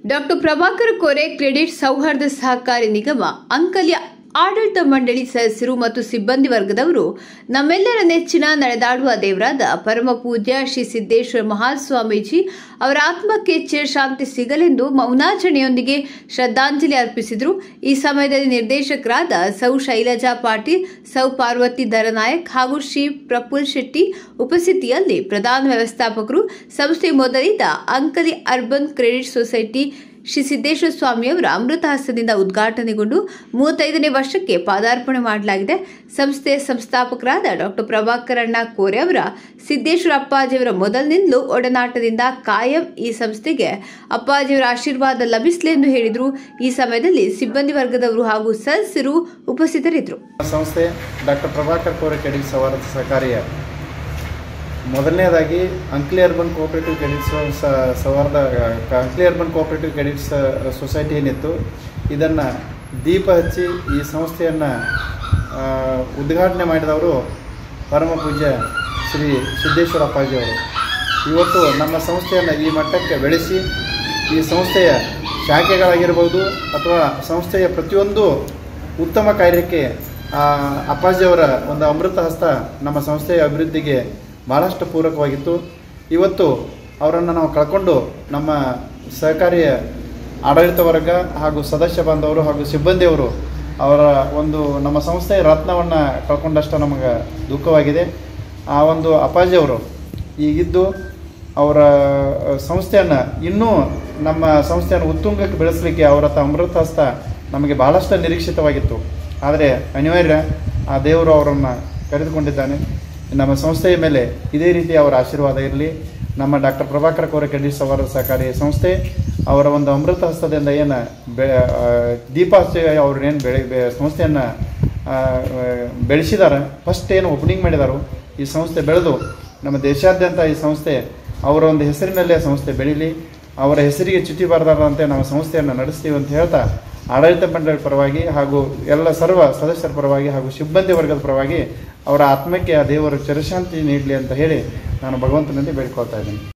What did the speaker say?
doctor Prabhakar ಕೋರೆ credit ಸೌಹಾರ್ದ ಸಹಕಾರಿ ನಿಗಮ ಅಂಕಲ್ಯ ಆಡಳಿತ ಮಂಡಳಿ ಸದಸ್ಯರು ಮತ್ತು ಸಿಬ್ಬಂದಿ ವರ್ಗದವರು ನಮ್ಮೆಲ್ಲರ ನೆಚ್ಚಿನ ನಡೆದಾಡುವ ದೇವರಾದ ಪರಮ ಪೂಜ್ಯ ಶ್ರೀ ಸಿದ್ದೇಶ್ವರ ಮಹಾಸ್ವಾಮೀಜಿ ಅವರ ಆತ್ಮಕ್ಕೆ ಚಿರಶಾಂತಿ ಸಿಗಲೆಂದು ಮೌನಾಚರಣೆಯೊಂದಿಗೆ ಶ್ರದ್ಧಾಂಜಲಿ ಅರ್ಪಿಸಿದರು ಈ ಸಮಯದಲ್ಲಿ ನಿರ್ದೇಶಕರಾದ ಸೌ ಶೈಲಜಾ ಪಾಟೀಲ್ ಸೌ ಪಾರ್ವತಿ ಧರನಾಯಕ್ ಹಾಗೂ ಶ್ರೀ ಪ್ರಫುಲ್ ಶೆಟ್ಟಿ ಉಪಸ್ಥಿತಿಯಲ್ಲಿ ಪ್ರಧಾನ ವ್ಯವಸ್ಥಾಪಕರು ಸಂಸ್ಥೆ ಮೊದಲಿದ್ದ Ankali urban credit society Shri Siddeshwara ಸ್ವಾಮಿಯವರ ಅಮೃತ ಹಸ್ತದಿಂದ ಉದ್ಘಾಟನೆಗೊಂಡು ಮೂವತ್ತೈದನೇ ವರ್ಷಕ್ಕೆ ಪಾದಾರ್ಪಣೆ ಮಾಡಲಾಗಿದೆ ಸಂಸ್ಥೆಯ ಸಂಸ್ಥಾಪಕರಾದ ಡಾಕ್ಟರ್ ಪ್ರಭಾಕರ್ ಅಣ್ಣ ಕೋರೆ ಅವರ ಸಿದ್ದೇಶ್ವರ ಅಪ್ಪಾಜಿಯವರ ಮೊದಲಿನಿಂದಲೂ ಒಡನಾಟದಿಂದ ಕಾಯಂ ಈ ಸಂಸ್ಥೆಗೆ ಅಪ್ಪಾಜಿಯವರ ಆಶೀರ್ವಾದ ಲಭಿಸಲಿ ಎಂದು ಹೇಳಿದರು ಈ ಸಮಯದಲ್ಲಿ ಸಿಬ್ಬಂದಿ ವರ್ಗದವರು ಹಾಗೂ ಸದಸ್ಯರು ಉಪಸ್ಥಿತರಿದ್ದರು ಸಂಸ್ಥೆ ಡಾಕ್ಟರ್ ಪ್ರಭಾಕರ್ ಕೋರೆ ಕ್ರೆಡಿಟ್ ಸೌಹಾರ್ದ ಸಹಕಾರಿಯ ಮೊದಲನೇದಾಗಿ ಅಂಕ್ಲಿ ಅರ್ಬನ್ ಕೋಆಪರೇಟಿವ್ ಕ್ರೆಡಿಟ್ ಸ- ಸ- ಸೌಹಾರ್ದ ಅಂಕ್ಲಿ ಅರ್ಬನ್ ಕೋಆಪರೇಟಿವ್ ಕ್ರೆಡಿಟ್ ಸ- ಸೊಸೈಟಿ ಏನಿತ್ತು ಇದನ್ನು ದೀಪ ಹಚ್ಚಿ ಈ ಸಂಸ್ಥೆಯನ್ನು ಉದ್ಘಾಟನೆ ಮಾಡಿದವರು ಪರಮ ಪೂಜ್ಯ ಶ್ರೀ ಸಿದ್ದೇಶ್ವರ ಅಪ್ಪಾಜಿಯವರು ಇವತ್ತು ನಮ್ಮ ಸಂಸ್ಥೆಯನ್ನು ಈ ಮಟ್ಟಕ್ಕೆ ಬೆಳೆಸಿ ಈ ಸಂಸ್ಥೆಯ ಶಾಖೆಗಳಾಗಿರ್ಬೋದು ಅಥವಾ ಸಂಸ್ಥೆಯ ಪ್ರತಿಯೊಂದು ಉತ್ತಮ ಕಾರ್ಯಕ್ಕೆ ಆ, ಅಪ್ಪಾಜಿಯವರ ಒಂದು ಅಮೃತ ಹಸ್ತ ನಮ್ಮ ಸಂಸ್ಥೆಯ ಅಭಿವೃದ್ಧಿಗೆ ಭಾಳಷ್ಟು ಪೂರಕವಾಗಿತ್ತು ಇವತ್ತು ಅವರನ್ನು ನಾವು ಕಳ್ಕೊಂಡು ನಮ್ಮ ಸಹಕಾರಿಯ ಆಡಳಿತ ವರ್ಗ ಹಾಗೂ ಸದಸ್ಯ ಬಾಂಧವರು ಹಾಗೂ ಸಿಬ್ಬಂದಿಯವರು ಅವರ ಒಂದು ನಮ್ಮ ಸಂಸ್ಥೆಯ ರತ್ನವನ್ನು ಕಳ್ಕೊಂಡಷ್ಟು ನಮಗೆ ದುಃಖವಾಗಿದೆ ಆ ಒಂದು ಅಪ್ಪಾಜಿಯವರು ಈಗಿದ್ದು ಅವರ ಸಂಸ್ಥೆಯನ್ನು ಇನ್ನೂ ನಮ್ಮ ಸಂಸ್ಥೆಯನ್ನು ಉತ್ತುಂಗಕ್ಕೆ ಬೆಳೆಸಲಿಕ್ಕೆ ಅವರ ತ ಅಮೃತ ಹಸ್ತ ನಮಗೆ ಬಹಳಷ್ಟು ನಿರೀಕ್ಷಿತವಾಗಿತ್ತು ಆದರೆ ಅನಿವಾರ್ಯ ಆ ದೇವರು ಅವರನ್ನು ಕರೆದುಕೊಂಡಿದ್ದಾನೆ ನಮ್ಮ ಸಂಸ್ಥೆಯ ಮೇಲೆ ಇದೇ ರೀತಿ ಅವರ ಆಶೀರ್ವಾದ ಇರಲಿ ನಮ್ಮ ಡಾಕ್ಟರ್ ಪ್ರಭಾಕರ್ ಕೋರೆ ಕ್ರೆಡಿಟ್ ಸವಾರ ಸಹಕಾರಿ ಸಂಸ್ಥೆ ಅವರ ಒಂದು ಅಮೃತ ಹಸ್ತದಿಂದ ಏನು ಬೆ ಆ, ದೀಪ ಹಚ್ಚಿ ಅವ್ರು ಏನು ಬೆಳೆ ಬೆ ಸಂಸ್ಥೆಯನ್ನು ಬೆಳೆಸಿದ್ದಾರೆ ಫಸ್ಟ್ ಏನು ಓಪನಿಂಗ್ ಮಾಡಿದಾರೋ ಈ ಸಂಸ್ಥೆ ಬೆಳೆದು ನಮ್ಮ ದೇಶಾದ್ಯಂತ ಈ ಸಂಸ್ಥೆ ಅವರ ಒಂದು ಹೆಸರಿನಲ್ಲೇ ಸಂಸ್ಥೆ ಬೆಳೀಲಿ ಅವರ ಹೆಸರಿಗೆ ಚ್ಯುತಿ ಬಾರದಂತೆ ನಾವು ಸಂಸ್ಥೆಯನ್ನು ನಡೆಸ್ತೀವಿ ಅಂತ ಹೇಳ್ತಾ ಆಡಳಿತ ಮಂಡಳಿ ಪರವಾಗಿ ಹಾಗೂ ಎಲ್ಲ ಸರ್ವ ಸದಸ್ಯರ ಪರವಾಗಿ ಹಾಗೂ ಸಿಬ್ಬಂದಿ ವರ್ಗದ ಪರವಾಗಿ ಅವರ ಆತ್ಮಕ್ಕೆ ಆ ದೇವರು ಚಿರಶಾಂತಿ ನೀಡಲಿ ಅಂತ ಹೇಳಿ ನಾನು ಭಗವಂತನಲ್ಲಿ ಬೇಡ್ಕೊಳ್ತಾ ಇದ್ದೀನಿ